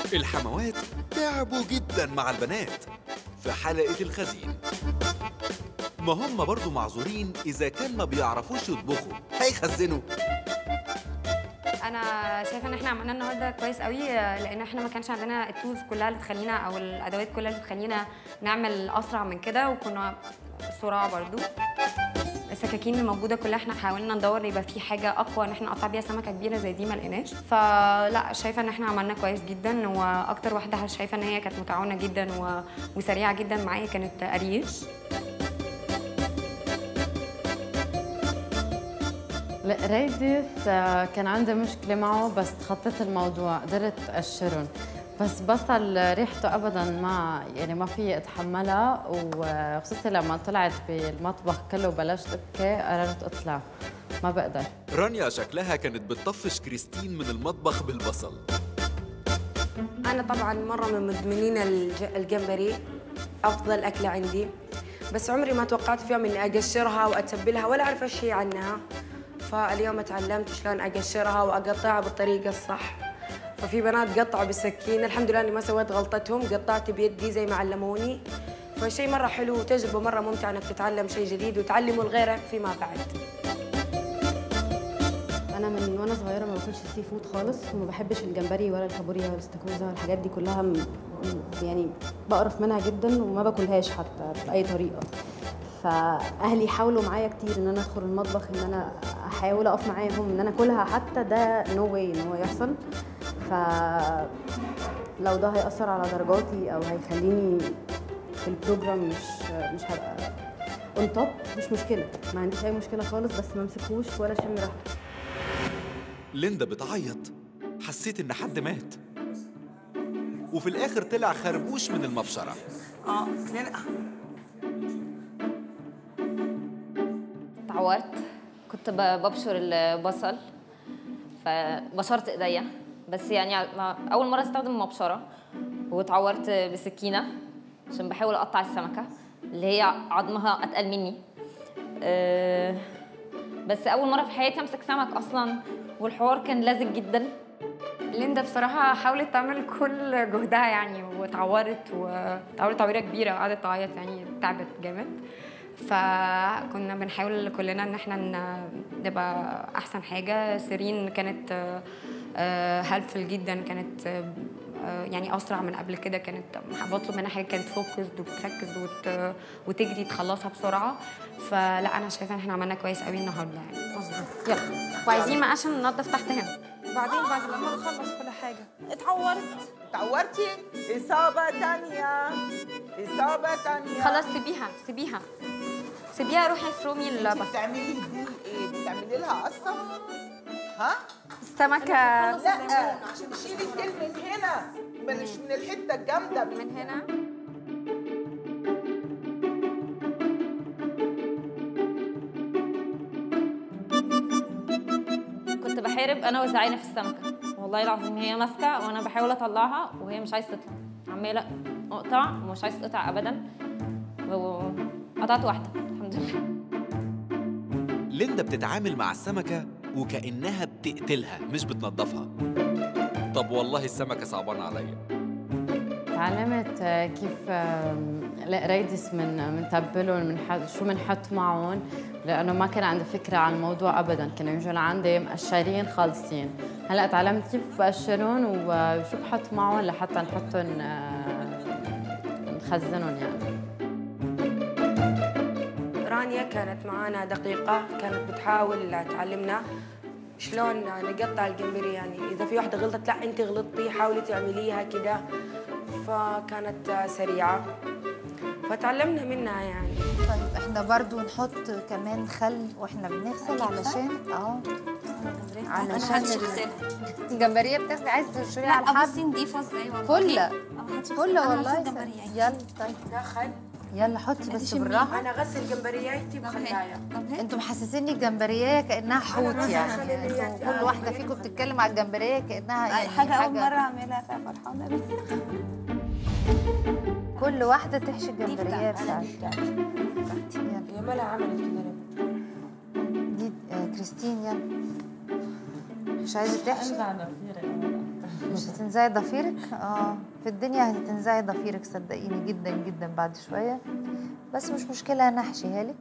الحموات تعبوا جدا مع البنات في حلقة الخزين ما هم برضو معذورين إذا كان ما بيعرفوش يطبخوا هيخزنوا انا شايفه ان احنا عملنا النهارده كويس قوي لان احنا ما كانش عندنا التولز كلها اللي تخلينا او الادوات كلها اللي تخلينا نعمل اسرع من كده وكنا سرعه برضو السكاكين الموجوده كلها احنا حاولنا ندور يبقى في حاجه اقوى ان احنا نقطع بيها سمكه كبيره زي دي ما لقيناش فلا شايفه ان احنا عملنا كويس جدا واكتر واحده شايفه ان هي كانت متعاونه جدا و... وسريعه جدا معايا كانت اريش لا ريديس آه، كان عندي مشكلة معه بس تخطيت الموضوع قدرت أقشرهم بس بصل ريحته أبدا ما يعني ما في أتحملها وخصوصا لما طلعت بالمطبخ كله وبلشت أبكي قررت أطلع ما بقدر رانيا شكلها كانت بتطفش كريستين من المطبخ بالبصل أنا طبعا مرة من مدمنين الج- الجمبري أفضل أكلة عندي بس عمري ما توقعت في يوم إني أقشرها وأتبلها ولا أعرف شيء عنها فاليوم تعلمت شلون أقشرها وأقطعها بالطريقة الصح ففي بنات قطعوا بالسكين الحمد لله إني ما سويت غلطتهم قطعت بيدي زي ما علموني فشيء مرة حلو وتجربة مرة ممتعة إنك تتعلم شيء جديد وتعلمه لغيرك فيما بعد انا من وانا صغيره ما باكلش سي فود خالص وما بحبش الجمبري ولا الكابوريا ولا الاستاكوزا والحاجات دي كلها م... م- يعني بقرف منها جدا وما باكلهاش حتى باي طريقه فاهلي حاولوا معايا كتير ان انا ادخل المطبخ ان انا احاول اقف معاهم ان انا اكلها حتى ده نو واي ان هو يحصل ف لو ده هيأثر على درجاتي او هيخليني في البروجرام مش مش هبقى اون توب مش مشكله ما عنديش اي مشكله خالص بس ما امسكوش ولا شم ريحته ليندا بتعيط حسيت إن حد مات وفي الآخر طلع خربوش من المبشرة اه لا اتعورت كنت ب- ببشر البصل فبشرت ايديا بس يعني ما- اول مره استخدم مبشره واتعورت بسكينه عشان بحاول اقطع السمكه اللي هي عظمها اتقل مني أه، بس اول مره في حياتي امسك سمك اصلا والحوار كان لازق جدا ليندا بصراحة حاولت تعمل كل جهدها يعني واتعورت واتعورت تعويرة كبيرة وقعدت تعيط يعني تعبت جامد فكنا بنحاول كلنا ان احنا ن- نبقى احسن حاجة سيرين كانت هيلفل جدا كانت آه، يعني اسرع من قبل كده كانت بطلب منها حاجه كانت فوكسد وبتركز وت... وتجري تخلصها بسرعه فلا انا شايفه ان احنا عملنا كويس قوي النهارده يعني مظبوط يلا وعايزين بقى عشان ننضف تحت هنا بعدين بعد لما نخلص كل حاجه اتعورت اتعورتي إصابة تانية إصابة تانية خلاص سيبيها سيبيها سيبيها روحي افرمي انت البصل بتعملي دي ايه؟ بتعملي لها قصة؟ ها؟ السمكه لا عشان تشيلي الديل من هنا مش من الحتة الجامدة من هنا كنت بحارب انا وزعينه في السمكه والله العظيم هي ماسكه وانا بحاول اطلعها وهي مش عايزه تطلع عماله اقطع ومش عايزه تقطع ابدا وقطعت واحده الحمد لله ليندا بتتعامل مع السمكة وكأنها بتقتلها مش بتنظفها طب والله السمكة صعبانة عليا تعلمت آه، كيف آم، لا ريدس من من تبلهم من ح- شو بنحط معهم لانه ما كان عندي فكره عن الموضوع ابدا كانوا يجوا لعندي مقشرين خالصين هلا تعلمت كيف بقشرهم وشو بحط معهم لحتى نحطهم آه، نخزنهم يعني رانيا كانت معانا دقيقة كانت بتحاول تعلمنا شلون نقطع الجمبري يعني إذا في واحدة غلطت لا أنت غلطتي حاولي تعمليها كده فكانت سريعة فتعلمنا منها يعني طيب احنا برضو نحط كمان خل واحنا بنغسل علشان اه علشان ال- الجمبريه بتاخدي عايزه تشتريها على الحب بصي نضيفه ازاي والله فله فله أنا والله هشيل جمبرية. يلا طيب ده خل يلا حطي بس بالراحه أنا أغسل جمبرياتي بخلايا انتوا محسسيني الجمبريه كانها حوت يعني انتوا كل واحده فيكم بتتكلم على الجمبريه كانها يعني حاجه اول مره اعملها ففرحانه بيها كل واحده تحشي الجمبريه أنا دي بتاعتها بتاعتي يلا هي مالها عملت كده ليه؟ دي آه، كريستين يلا مش عايزه تحشي مش هتنزعي ضفيرك اه في الدنيا هتنزعي ضفيرك صدقيني جدا جدا بعد شويه بس مش مشكله انا احشيها لك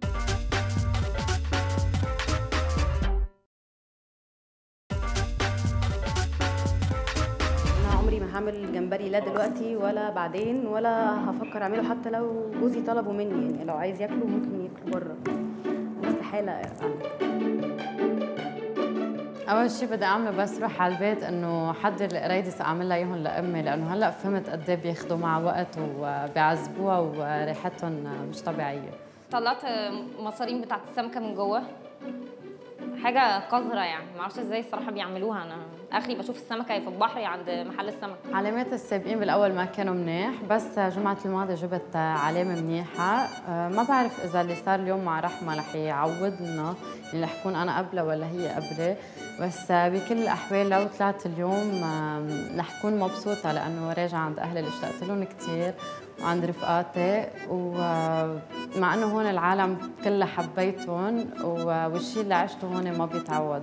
انا عمري ما هعمل جمبري لا دلوقتي ولا بعدين ولا هفكر اعمله حتى لو جوزي طلبه مني يعني لو عايز ياكله ممكن ياكله بره استحاله اعمل اول شيء بدي اعمله بس روح على البيت انه حضر القرايدس اعمل لها اياهم لامي لانه هلا فهمت قد ايه بياخذوا معها وقت وبيعذبوها وريحتهم مش طبيعيه طلعت مصارين بتاعت السمكه من جوه حاجه قذره يعني ما اعرفش ازاي الصراحه بيعملوها انا اخري بشوف السمكه يا في البحر يا عند محل السمك علامات السابقين بالاول ما كانوا منيح بس جمعه الماضي جبت علامه منيحه أه، ما بعرف اذا اللي صار اليوم مع رحمه رح يعوض لنا يعني رح كون انا قبلها ولا هي قبلي بس بكل الاحوال لو طلعت اليوم أم، رح كون مبسوطه لانه راجعه عند اهلي اللي اشتقت لهم كثير وعند رفقاتي ومع انه هون العالم كلها حبيتهم و- والشيء اللي عشته هون ما بيتعوض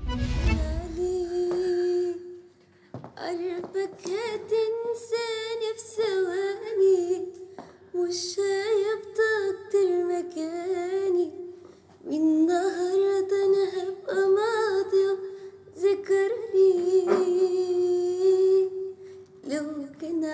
قلبك هتنساني في ثواني والشايب تكتر مكاني من النهاردة أنا هبقى ماضية ذكرني لو كان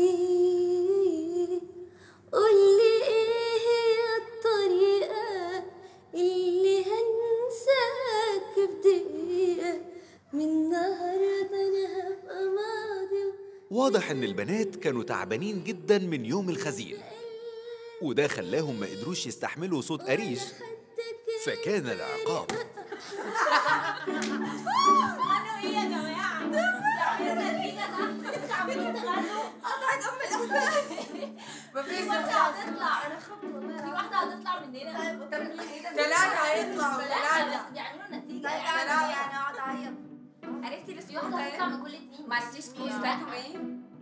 عليك قولي ايه هي الطريقة اللي هنساك بدقيقة من النهاردة أنا هبقى ماضية واضح إن البنات كانوا تعبانين جدا من يوم الخزين وده خلاهم ما قدروش يستحملوا صوت قريش فكان العقاب أنا إيه يا جماعة؟ قطعت أم الأساس مفيش في واحدة هتطلع أنا خفت والله في واحدة هتطلع مننا ثلاثة هيطلعوا ثلاثة ثلاثة بس بيعملوا نتيجة ثلاثة يعني أقعد أعيط عرفتي في واحدة هتطلع من كل اتنين ما عرفتيش سكول بتاعتهم ايه؟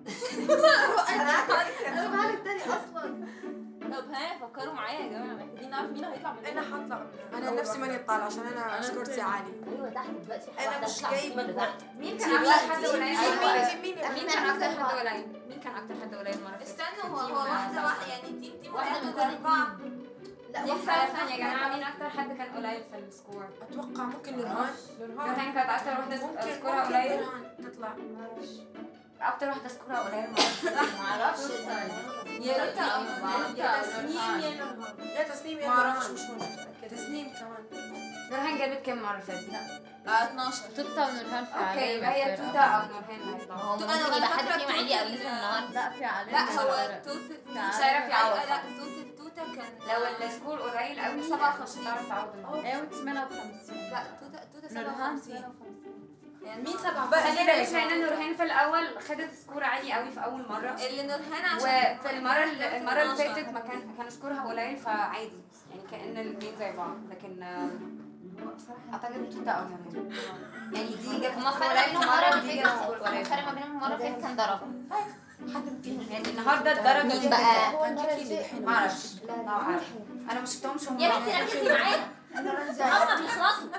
أنا بعمل التاني أصلا طب ها فكروا معايا يا جماعة محتاجين نعرف مين هيطلع مننا انا حطلع انا نفسي ماني طالعه عشان انا سكورتي عالي ايوه تحت دلوقتي في أنا واحدة مش تطلع جايبة من اللي تحت مين كان كان أكتر اكتر حد حد قليل؟ قليل؟ مين مين مين كان اكتر حد قليل؟ مين كان اكتر حد قليل المره اللي فاتت؟ استنوا هو هو واحدة واحدة يعني انتي انتي واحدة من كل أربعة لا دي ثانية يا جماعة مين أكتر حد كان قليل في السكور؟ اتوقع ممكن نورهان نورهان كانت أكتر واحدة ممكن سكورها ممكن قليل نورهان تطلع أكتر واحدة سكورها قليل معرفش يا روتا أو يا تسنيم يا نورهان يا تسنيم يا نورهان مش تسنيم كمان نورهان جابت كام مرة فاتت؟ لا 12 توتا ونورهان في أوكي يبقى هي توتا أو نورهان هيطلعوا هو ممكن يبقى حد فيهم عالي قوي لسه النهارده لا في علامه لا هو توت شايرة في عوض. لا صوت التوتة كان لو السكور قليل قوي 57. تعرف تعوض النهارده ايوه 58 لا توتة توتة نورهان 57 يعني مين سبعة خلي بالك لان نورهان في الاول خدت سكور عالي قوي في اول مره اللي نورهان عشان وفي المره اللي المره اللي فاتت ما كان كان سكورها قليل فعادي يعني كان الاثنين زي بعض لكن آه، اعتقد توتا او نورهان يعني دي جت هما سكور فرق قليل بينهم مرة مرة دي اللي جت فاتت سكور قليل الفرق ما بينهم المرة اللي فاتت كان ضرب يعني النهارده الدرجه مين بقى؟ ما اعرفش ما اعرفش انا ما شفتهمش هم يا بنتي ركزي معانا هما بيخلصوا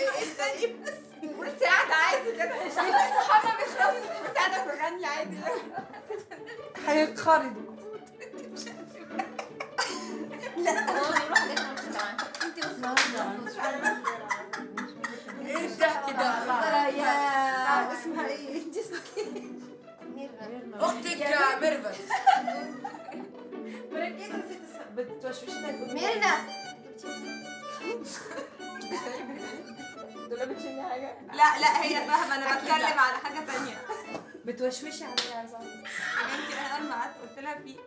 وانت قاعدة عادي كده صحابنا بيخلصوا وانت قاعدة بتغني عادي هيتخرجوا هو بيروح حاجات مش معانا انت بس ايه الضحك ده يا اسمها ايه انت اسمك ايه اختك ميرفت مركزة ست بتوشوشنا ميرنا دول بتشمي حاجة لا لا هي فاهمة انا بتكلم على حاجة تانية بتوشوشي عليها يا زلمة انت انا لما قعدت قلت لها في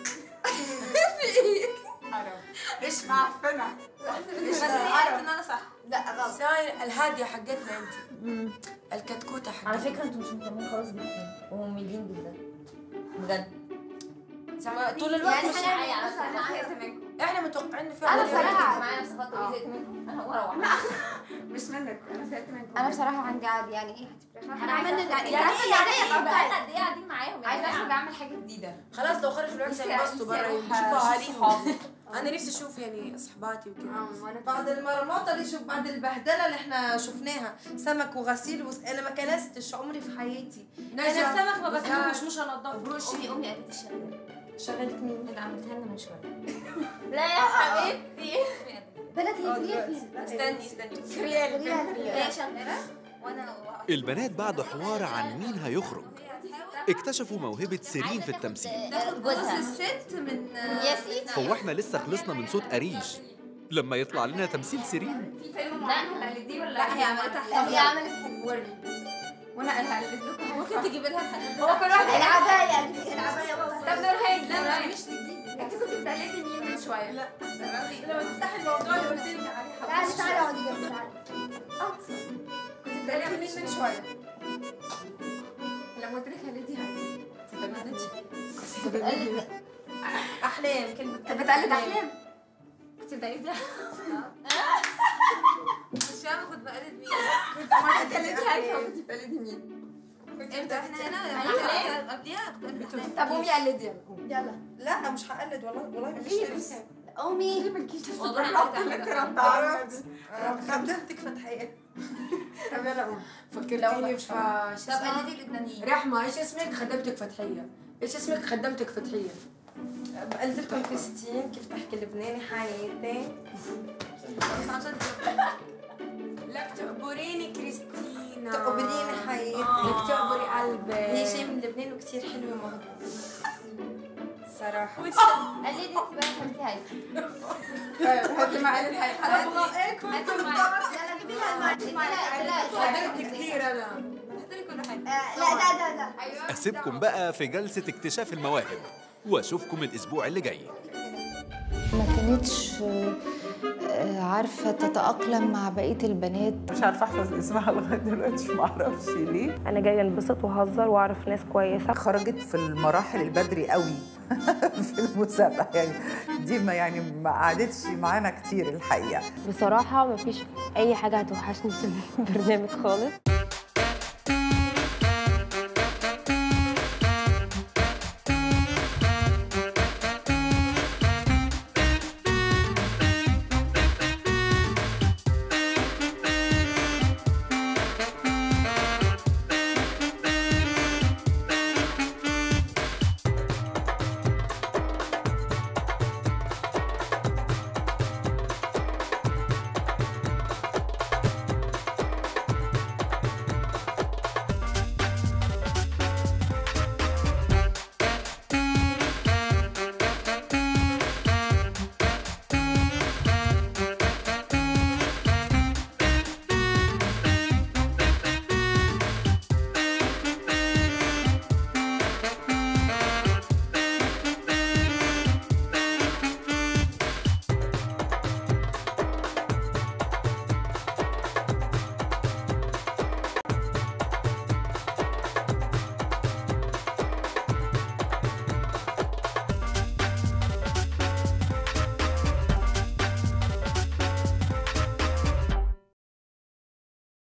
ايش معفنة بس هي عرفت ان انا صح لا غلط ساي الهادية حقتنا انت الكتكوتة حقتنا على فكرة انتوا مش مهتمين خالص جدا ومملين جدا بجد سما- طول الوقت يعني مش حاجة على فكرة احنا متوقعين ان في انا واحدة بصراحة معايا نفس الخط ودي زهقت منكم انا وراوح مش منك انا زهقت منكم انا بصراحه عندي عادي يعني ايه انا عايزه عملنا يعني يعني يعني ايه يعني ايه قد ايه قاعدين معاهم يا عايزه جماعة؟ اخرج اعمل حاجه جديده خلاص لو خرجوا العكس نفسي- ينبسطوا نفسي برا أروح يشوفوا أشوف اهاليهم انا نفسي اشوف يعني صحباتي وكذا بعد المرمطه دي شوف بعد البهدله اللي احنا شفناها سمك وغسيل وس... انا ما كنستش عمري في حياتي انا السمك ما بسلقوش مش هنضفه امي امي قالت لي شغل شغلت مين؟ اللي عملتها لنا من شويه لا يا حبيبتي بلدي استني استني فريال هي شغاله وانا البنات بعد حوار عن مين هيخرج اكتشفوا موهبة سيرين في التمثيل تاخد جوزها الست من ياسي هو احنا لسه خلصنا من صوت أريج لما يطلع لنا تمثيل سيرين في فيلم معين هتقلديه ولا لا هي عملتها طب هي عملت وري وانا هقلد لكم ممكن تجيب لها الحاجات هو كل واحد العباية العباية والله طب نورهان لا نورهان مش تجيب انت كنت بتقلدي مين من شويه؟ لا لما تفتحي الموضوع اللي قلت لك عليه تعالي تعالي اقعدي جنبي تعالي كنت بتقلدي مين من شويه؟ لما قلت لك قلدي هاي ما قلدتش كنت بتقلد احلام كلمه كنت بتقلد احلام كنت بتقلدي مش فاهمه كنت بقلد مين ما بتقلدي هاي فكنت بتقلدي مين؟ امتى احنا هنا قبليها كنت بقلد أحلام. طب قومي قلدي يلا يلا لا مش هقلد والله والله مش ليه نفسي. بس؟ قومي مالكيش نفس والله الحرف قلدت اللي أحلام. انت ربطها خدمتك فتحية طب يلا قومي فكرتيني في شو طب اسمها؟ قلدي الاثنين رحمة ايش اسمك؟ خدمتك فتحية ايش اسمك؟ خدمتك فتحية قلدتكم كريستين كيف تحكي لبناني حياتي بس عن جد لك تقبريني كريستينا تقبليني حياتي لك تقبري قلبي هي شي من لبنان وكتير حلوة مهضومة صراحة قلدي انت بقى خليتي هاي هاتي معلم هاي حالاتي هاتي معايا يلا جيبي لها الماء خدمت كتير انا بحط لك كل حاجه لا لا لا لا أسيبكم بقى في جلسة اكتشاف المواهب وأشوفكم الأسبوع اللي جاي ما كانتش آه، عارفة تتأقلم مع بقية البنات مش عارفه احفظ اسمها لغايه دلوقتي ما اعرفش ليه انا جايه انبسط واهزر واعرف ناس كويسه خرجت في المراحل البدري قوي في المسابقه يعني دي ما يعني ما قعدتش معانا كتير الحقيقه بصراحة مفيش أي حاجة هتوحشني في البرنامج خالص